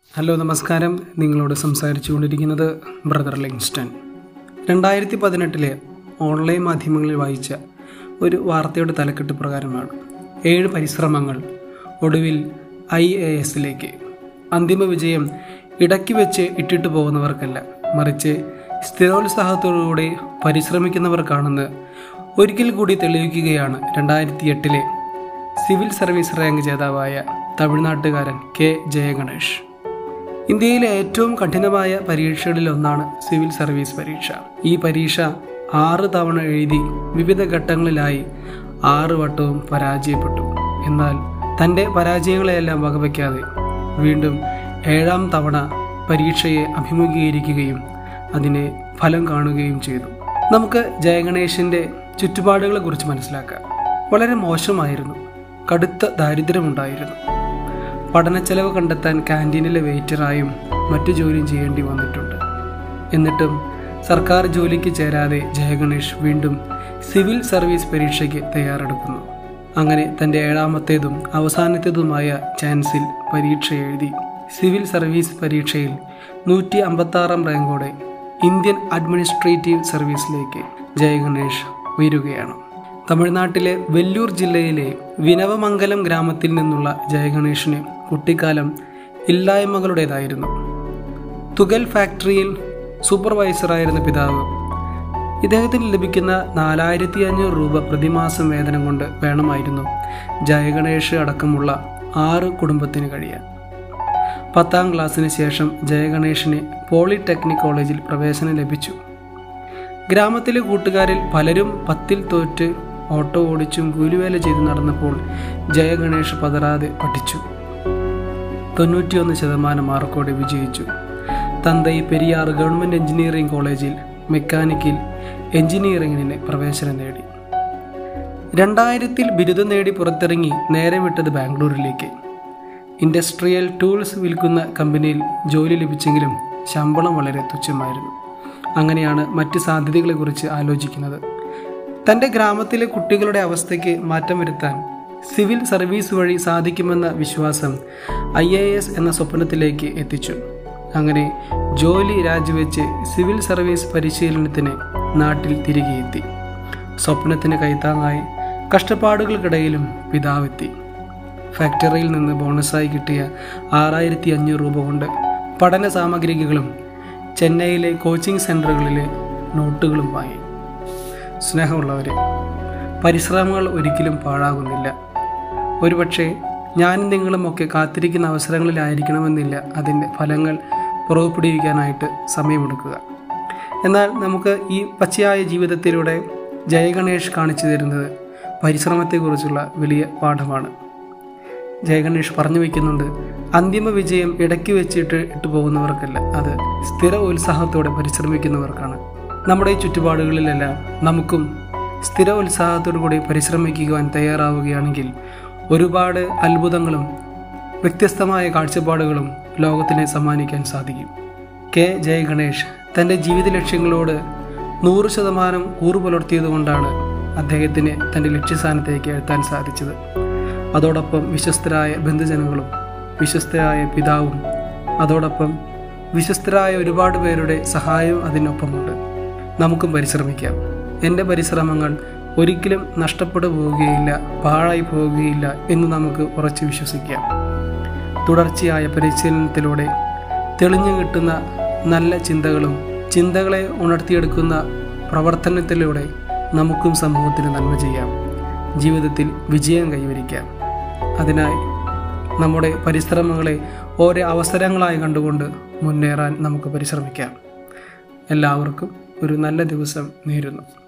hello നമസ്കാരം നിങ്ങളോട് സംസാരിച്ചു കൊണ്ടിരിക്കുന്നത് ബ്രദർ ലിങ്സ്റ്റൺ രണ്ടായിരത്തി പതിനെട്ടിലെ ഓൺലൈൻ മാധ്യമങ്ങളിൽ വായിച്ച ഒരു വാർത്തയുടെ തലക്കെട്ട് പ്രകാരമാണ് ഏഴ് പരിശ്രമങ്ങൾ ഒടുവിൽ ഐ എ എസിലേക്ക് അന്തിമ വിജയം ഇടയ്ക്ക് വെച്ച് ഇട്ടിട്ട് പോകുന്നവർക്കല്ല മറിച്ച് സ്ഥിരോത്സാഹത്തോടുകൂടി പരിശ്രമിക്കുന്നവർക്കാണെന്ന് ഒരിക്കൽ കൂടി തെളിയിക്കുകയാണ് രണ്ടായിരത്തി എട്ടിലെ സിവിൽ സർവീസ് റാങ്ക് ജേതാവായ തമിഴ്നാട്ടുകാരൻ കെ ജയഗണേഷ് ഇന്ത്യയിലെ ഏറ്റവും കഠിനമായ പരീക്ഷകളിൽ ഒന്നാണ് സിവിൽ സർവീസ് പരീക്ഷ ഈ പരീക്ഷ ആറ് തവണ എഴുതി വിവിധ ഘട്ടങ്ങളിലായി ആറ് വട്ടവും പരാജയപ്പെട്ടു എന്നാൽ തൻ്റെ പരാജയങ്ങളെയെല്ലാം വകവയ്ക്കാതെ വീണ്ടും ഏഴാം തവണ പരീക്ഷയെ അഭിമുഖീകരിക്കുകയും അതിനെ ഫലം കാണുകയും ചെയ്തു നമുക്ക് ജയഗണേഷിൻ്റെ ചുറ്റുപാടുകളെ കുറിച്ച് മനസ്സിലാക്കാം വളരെ മോശമായിരുന്നു കടുത്ത ദാരിദ്ര്യമുണ്ടായിരുന്നു പഠനച്ചെലവ് കണ്ടെത്താൻ ക്യാൻറ്റീനിലെ വെയിറ്ററായും മറ്റു ജോലിയും ചെയ്യേണ്ടി വന്നിട്ടുണ്ട് എന്നിട്ടും സർക്കാർ ജോലിക്ക് ചേരാതെ ജയഗണേഷ് വീണ്ടും സിവിൽ സർവീസ് പരീക്ഷയ്ക്ക് തയ്യാറെടുക്കുന്നു അങ്ങനെ തൻ്റെ ഏഴാമത്തേതും അവസാനത്തേതുമായ ചാൻസിൽ പരീക്ഷ എഴുതി സിവിൽ സർവീസ് പരീക്ഷയിൽ നൂറ്റി അമ്പത്താറാം റാങ്കോടെ ഇന്ത്യൻ അഡ്മിനിസ്ട്രേറ്റീവ് സർവീസിലേക്ക് ജയഗണേഷ് ഉയരുകയാണ് തമിഴ്നാട്ടിലെ വെല്ലൂർ ജില്ലയിലെ വിനവമംഗലം ഗ്രാമത്തിൽ നിന്നുള്ള ജയഗണേഷിന് കുട്ടിക്കാലം ഇല്ലായ്മകളുടേതായിരുന്നു തുകൽ ഫാക്ടറിയിൽ സൂപ്പർവൈസറായിരുന്ന പിതാവ് ഇദ്ദേഹത്തിന് ലഭിക്കുന്ന നാലായിരത്തി അഞ്ഞൂറ് രൂപ പ്രതിമാസം വേതനം കൊണ്ട് വേണമായിരുന്നു ജയഗണേഷ് അടക്കമുള്ള ആറ് കുടുംബത്തിന് കഴിയാൻ പത്താം ക്ലാസ്സിന് ശേഷം ജയഗണേഷിന് പോളിടെക്നിക് കോളേജിൽ പ്രവേശനം ലഭിച്ചു ഗ്രാമത്തിലെ കൂട്ടുകാരിൽ പലരും പത്തിൽ തോറ്റ് ഓട്ടോ ഓടിച്ചും കൂലിവേല ചെയ്ത് നടന്നപ്പോൾ ജയഗണേഷ് പതറാതെ പഠിച്ചു തൊണ്ണൂറ്റിയൊന്ന് ശതമാനം മാർക്കോടെ വിജയിച്ചു തന്തൈ പെരിയാർ ഗവൺമെൻറ് എഞ്ചിനീയറിംഗ് കോളേജിൽ മെക്കാനിക്കൽ എഞ്ചിനീയറിംഗിന് പ്രവേശനം നേടി രണ്ടായിരത്തിൽ ബിരുദം നേടി പുറത്തിറങ്ങി നേരെ വിട്ടത് ബാംഗ്ലൂരിലേക്ക് ഇൻഡസ്ട്രിയൽ ടൂൾസ് വിൽക്കുന്ന കമ്പനിയിൽ ജോലി ലഭിച്ചെങ്കിലും ശമ്പളം വളരെ തുച്ഛമായിരുന്നു അങ്ങനെയാണ് മറ്റ് സാധ്യതകളെക്കുറിച്ച് ആലോചിക്കുന്നത് തൻ്റെ ഗ്രാമത്തിലെ കുട്ടികളുടെ അവസ്ഥയ്ക്ക് മാറ്റം വരുത്താൻ സിവിൽ സർവീസ് വഴി സാധിക്കുമെന്ന വിശ്വാസം ഐ എ എസ് എന്ന സ്വപ്നത്തിലേക്ക് എത്തിച്ചു അങ്ങനെ ജോലി രാജിവെച്ച് സിവിൽ സർവീസ് പരിശീലനത്തിന് നാട്ടിൽ തിരികെ എത്തി സ്വപ്നത്തിന് കൈത്താങ്ങായി കഷ്ടപ്പാടുകൾക്കിടയിലും പിതാവെത്തി ഫാക്ടറിയിൽ നിന്ന് ബോണസായി കിട്ടിയ ആറായിരത്തി അഞ്ഞൂറ് രൂപ കൊണ്ട് പഠന സാമഗ്രികളും ചെന്നൈയിലെ കോച്ചിങ് സെൻറ്ററുകളിലെ നോട്ടുകളും വാങ്ങി സ്നേഹമുള്ളവരെ പരിശ്രമങ്ങൾ ഒരിക്കലും പാഴാകുന്നില്ല ഒരുപക്ഷെ ഞാനും നിങ്ങളും ഒക്കെ കാത്തിരിക്കുന്ന അവസരങ്ങളിലായിരിക്കണമെന്നില്ല അതിൻ്റെ ഫലങ്ങൾ പുറത്തുപിടിക്കാനായിട്ട് സമയമെടുക്കുക എന്നാൽ നമുക്ക് ഈ പച്ചയായ ജീവിതത്തിലൂടെ ജയഗണേഷ് കാണിച്ചു തരുന്നത് പരിശ്രമത്തെക്കുറിച്ചുള്ള വലിയ പാഠമാണ് ജയഗണേഷ് പറഞ്ഞു വയ്ക്കുന്നുണ്ട് അന്തിമ വിജയം ഇടയ്ക്ക് വെച്ചിട്ട് ഇട്ടു പോകുന്നവർക്കല്ല അത് സ്ഥിര ഉത്സാഹത്തോടെ പരിശ്രമിക്കുന്നവർക്കാണ് നമ്മുടെ ഈ ചുറ്റുപാടുകളിലെല്ലാം നമുക്കും സ്ഥിര ഉത്സാഹത്തോടു കൂടി പരിശ്രമിക്കുവാൻ തയ്യാറാവുകയാണെങ്കിൽ ഒരുപാട് അത്ഭുതങ്ങളും വ്യത്യസ്തമായ കാഴ്ചപ്പാടുകളും ലോകത്തിന് സമ്മാനിക്കാൻ സാധിക്കും കെ ജയ ഗണേഷ് തൻ്റെ ജീവിത ലക്ഷ്യങ്ങളോട് നൂറ് ശതമാനം കൂറു പുലർത്തിയതുകൊണ്ടാണ് അദ്ദേഹത്തിന് തൻ്റെ ലക്ഷ്യസ്ഥാനത്തേക്ക് എത്താൻ സാധിച്ചത് അതോടൊപ്പം വിശ്വസ്തരായ ബന്ധുജനങ്ങളും വിശ്വസ്തരായ പിതാവും അതോടൊപ്പം വിശ്വസ്തരായ ഒരുപാട് പേരുടെ സഹായവും അതിനൊപ്പമുണ്ട് നമുക്കും പരിശ്രമിക്കാം എൻ്റെ പരിശ്രമങ്ങൾ ഒരിക്കലും നഷ്ടപ്പെട്ടു പോവുകയില്ല പാഴായി പോവുകയില്ല എന്ന് നമുക്ക് ഉറച്ചു വിശ്വസിക്കാം തുടർച്ചയായ പരിശീലനത്തിലൂടെ തെളിഞ്ഞു കിട്ടുന്ന നല്ല ചിന്തകളും ചിന്തകളെ ഉണർത്തിയെടുക്കുന്ന പ്രവർത്തനത്തിലൂടെ നമുക്കും സമൂഹത്തിന് നന്മ ചെയ്യാം ജീവിതത്തിൽ വിജയം കൈവരിക്കാം അതിനായി നമ്മുടെ പരിശ്രമങ്ങളെ ഓരോ അവസരങ്ങളായി കണ്ടുകൊണ്ട് മുന്നേറാൻ നമുക്ക് പരിശ്രമിക്കാം എല്ലാവർക്കും ഒരു നല്ല ദിവസം നേരുന്നു